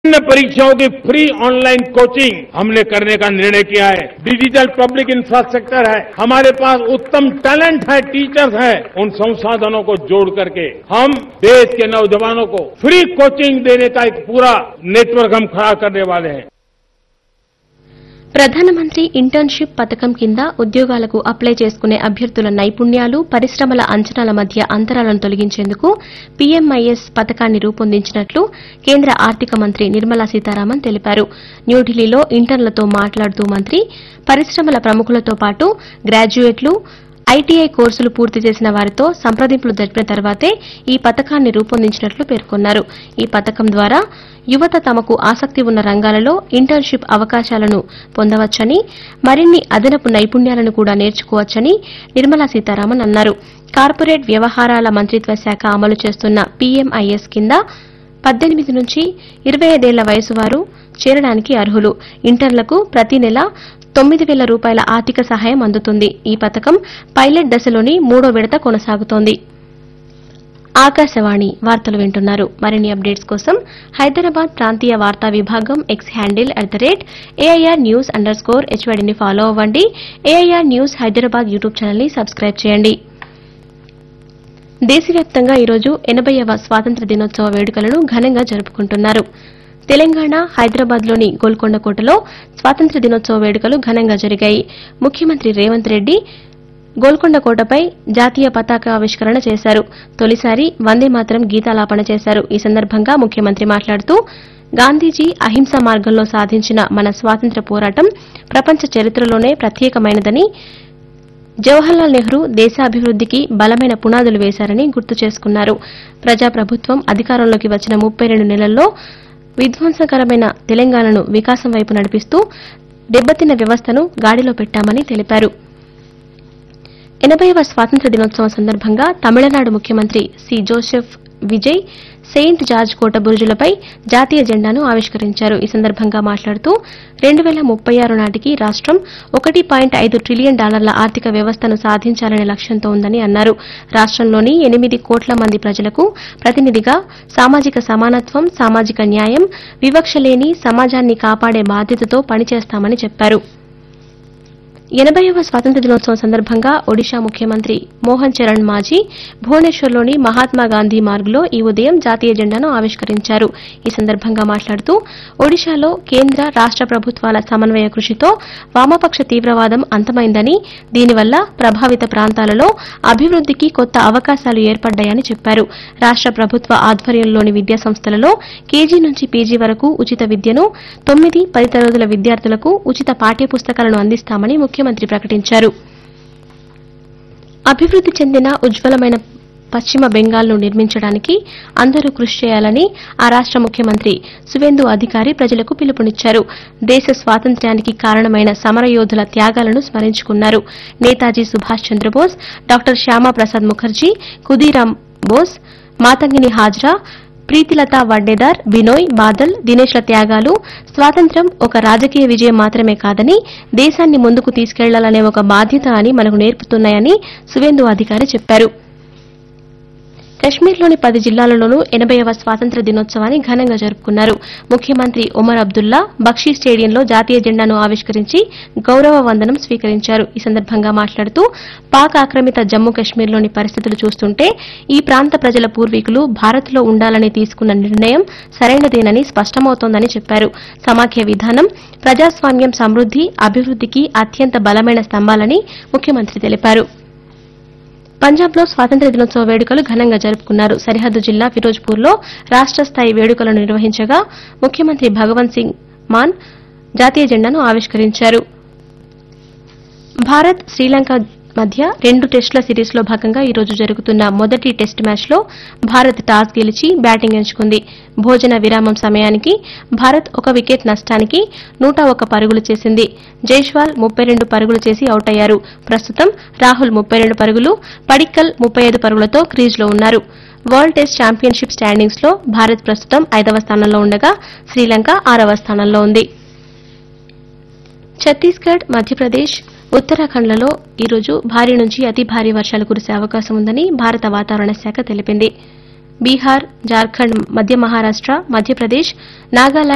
विभिन्न परीक्षाओं की फ्री ऑनलाइन कोचिंग हमने करने का निर्णय किया है डिजिटल पब्लिक इंफ्रास्ट्रक्चर है हमारे पास उत्तम टैलेंट है टीचर्स हैं उन संसाधनों को जोड़ करके हम देश के नौजवानों को फ्री कोचिंग देने का एक पूरा नेटवर्क हम खड़ा करने वाले हैं ప్రధానమంత్రి ఇంటర్న్షిప్ పథకం కింద ఉద్యోగాలకు అప్లై చేసుకునే అభ్యర్థుల నైపుణ్యాలు పరిశ్రమల అంచనాల మధ్య అంతరాలను తొలగించేందుకు పీఎంఐఎస్ పథకాన్ని రూపొందించినట్లు కేంద్ర ఆర్థిక మంత్రి నిర్మలా సీతారామన్ తెలిపారు న్యూఢిల్లీలో ఇంటర్న్లతో మాట్లాడుతూ మంత్రి పరిశ్రమల ప్రముఖులతో పాటు గ్రాడ్యుయేట్లు ఐటీఐ కోర్సులు పూర్తి చేసిన వారితో సంప్రదింపులు జరిపిన తర్వాతే ఈ పథకాన్ని రూపొందించినట్లు పేర్కొన్నారు ఈ పథకం ద్వారా యువత తమకు ఆసక్తి ఉన్న రంగాలలో ఇంటర్న్షిప్ అవకాశాలను పొందవచ్చని మరిన్ని అదనపు నైపుణ్యాలను కూడా నేర్చుకోవచ్చని నిర్మలా సీతారామన్ అన్నారు కార్పొరేట్ వ్యవహారాల మంత్రిత్వ శాఖ అమలు చేస్తున్న పీఎంఐఎస్ కింద పద్దెనిమిది నుంచి ఇరవై ఐదేళ్ల వయసు వారు చేరడానికి అర్హులు ఇంటర్లకు ప్రతి నెల తొమ్మిది వేల రూపాయల ఆర్థిక సహాయం అందుతుంది ఈ పథకం పైలట్ దశలోని మూడో విడత కొనసాగుతోంది ఆకాశవాణి వార్తలు వింటున్నారు మరిన్ని అప్డేట్స్ కోసం హైదరాబాద్ ప్రాంతీయ వార్తా విభాగం X handle at the rate AIR news underscore స్కోర్ హెచ్వైడిని ఫాలో అవ్వండి AIR news Hyderabad YouTube channel ని సబ్స్క్రైబ్ చేయండి దేశవ్యాప్తంగా ఈరోజు ఎనభైవ స్వాతంత్ర దినోత్సవ వేడుకలను ఘనంగా జరుపుకుంటున్నారు తెలంగాణ హైదరాబాద్లోని గోల్కొండ కోటలో స్వాతంత్ర దినోత్సవ వేడుకలు ఘనంగా జరిగాయి ముఖ్యమంత్రి రేవంత్ రెడ్డి గోల్కొండ కోటపై జాతీయ పతాక ఆవిష్కరణ చేశారు తొలిసారి వందే మాత్రం గీతాలాపన చేశారు ఈ సందర్భంగా ముఖ్యమంత్రి మాట్లాడుతూ గాంధీజీ అహింస మార్గంలో సాధించిన మన స్వాతంత్ర పోరాటం ప్రపంచ చరిత్రలోనే ప్రత్యేకమైనదని జవహర్లాల్ నెహ్రూ దేశాభివృద్దికి బలమైన పునాదులు వేశారని గుర్తు చేసుకున్నారు ప్రజాప్రభుత్వం అధికారంలోకి వచ్చిన ముప్పై రెండు నెలల్లో విధ్వంసకరమైన తెలంగాణను వికాసం వైపు నడిపిస్తూ దెబ్బతిన్న వ్యవస్థను గాడిలో పెట్టామని తెలిపారు ఎనభైవ స్వాతంత్ర దినోత్సవం సందర్భంగా తమిళనాడు ముఖ్యమంత్రి C Joseph Vijay Saint George కోట బురుజులపై జాతీయ జెండాను ఆవిష్కరించారు ఈ సందర్భంగా మాట్లాడుతూ రెండు వేల ముప్పై ఆరు నాటికి రాష్టం ఒకటి పాయింట్ ఐదు ట్రిలియన్ డాలర్ల ఆర్థిక వ్యవస్థను సాధించాలనే లక్ష్యంతో ఉందని అన్నారు రాష్టంలోని ఎనిమిది కోట్ల మంది ప్రజలకు ప్రతినిధిగా సామాజిక సమానత్వం సామాజిక న్యాయం వివక్ష లేని సమాజాన్ని కాపాడే బాధ్యతతో పనిచేస్తామని చెప్పారు ఎనభైవ స్వాతంత్ర దినోత్సవం సందర్భంగా ఒడిషా ముఖ్యమంత్రి మోహన్ చరణ్ మాజీ భువనేశ్వర్లోని మహాత్మా గాంధీ మార్గులో ఈ ఉదయం జాతీయ జెండాను ఆవిష్కరించారు ఈ సందర్భంగా మాట్లాడుతూ ఒడిషాలో కేంద్ర రాష్ట ప్రభుత్వాల సమన్వయ కృషితో వామపక్ష తీవ్రవాదం అంతమైందని దీనివల్ల ప్రభావిత ప్రాంతాలలో అభివృద్దికి కొత్త అవకాశాలు ఏర్పడ్డాయని చెప్పారు రాష్ట ప్రభుత్వ ఆధ్వర్యంలోని విద్యా సంస్థలలో కేజీ నుంచి పీజీ వరకు ఉచిత విద్యను తొమ్మిది పది తరగతుల విద్యార్థులకు ఉచిత పాఠ్యపుస్తకాలను అందిస్తామని ముఖ్యమంత్రి ప్రకటించారు అభివృద్ది చెందిన ఉజ్వలమైన పశ్చిమ బెంగాల్ను నిర్మించడానికి అందరూ కృషి చేయాలని ఆ రాష్ట ముఖ్యమంత్రి సువేందు అధికారి ప్రజలకు పిలుపునిచ్చారు దేశ స్వాతంత్ర్యానికి కారణమైన సమరయోధుల త్యాగాలను స్మరించుకున్నారు నేతాజీ సుభాష్ చంద్రబోస్ డాక్టర్ శ్యామాప్రసాద్ ముఖర్జీ కుదీరాం బోస్ మాతంగిని హాజ్రా ప్రీతిలత వడ్డేదార్ బినోయ్ బాదల్ దినేష్ల త్యాగాలు స్వాతంత్ర్యం ఒక రాజకీయ విజయం మాత్రమే కాదని దేశాన్ని ముందుకు తీసుకెళ్లాలనే ఒక బాధ్యత అని మనకు నేర్పుతున్నాయని సువేందు అధికారి చెప్పారు కశ్మీర్లోని పది జిల్లాలలోనూ ఎనభైవ స్వాతంత్ర దినోత్సవాన్ని ఘనంగా జరుపుకున్నారు ముఖ్యమంత్రి ఒమర్ అబ్దుల్లా బక్షీ స్టేడియంలో జాతీయ జెండాను ఆవిష్కరించి గౌరవ వందనం స్వీకరించారు ఈ సందర్భంగా మాట్లాడుతూ పాక్ ఆక్రమిత జమ్మూ కశ్మీర్లోని పరిస్థితులు చూస్తుంటే ఈ ప్రాంత ప్రజల పూర్వీకులు భారత్లో ఉండాలని తీసుకున్న నిర్ణయం సరైనదేనని స్పష్టమవుతోందని చెప్పారు సమాఖ్య విధానం ప్రజాస్వామ్యం సమృద్ది అభివృద్దికి అత్యంత బలమైన స్తంభాలని ముఖ్యమంత్రి తెలిపారు పంజాబ్లో స్వాతంత్ర దినోత్సవ వేడుకలు ఘనంగా జరుపుకున్నారు సరిహద్దు జిల్లా ఫిరోజ్పూర్లో రాష్ట స్థాయి వేడుకలను నిర్వహించగా ముఖ్యమంత్రి భగవంత్ సింగ్ మాన్ జాతీయ జెండాను ఆవిష్కరించారు భారత్ శ్రీలంక మధ్య రెండు టెస్టుల సిరీస్లో భాగంగా ఈ రోజు జరుగుతున్న మొదటి టెస్ట్ మ్యాచ్లో భారత్ టాస్ గెలిచి బ్యాటింగ్ ఎంచుకుంది భోజన విరామం సమయానికి భారత్ ఒక వికెట్ నష్టానికి నూట ఒక పరుగులు చేసింది జైష్వాల్ ముప్పై రెండు పరుగులు చేసి అవుట్ అయ్యారు ప్రస్తుతం రాహుల్ ముప్పై రెండు పరుగులు పడిక్కల్ ముప్పై ఐదు పరుగులతో క్రీజ్లో ఉన్నారు వరల్డ్ టెస్ట్ ఛాంపియన్షిప్ స్టాండింగ్స్ లో భారత్ ప్రస్తుతం ఐదవ స్థానంలో ఉండగా శ్రీలంక ఆరవ స్థానంలో ఉంది ఛత్తీస్గఢ్ మధ్యప్రదేశ్ ఉత్తరాఖండ్లలో ఈరోజు భారీ నుంచి అతి భారీ వర్షాలు కురిసే అవకాశం ఉందని భారత వాతావరణ శాఖ తెలిపింది బీహార్ జార్ఖండ్ మధ్య మహారాష్ట మధ్యప్రదేశ్ నాగాలాండ్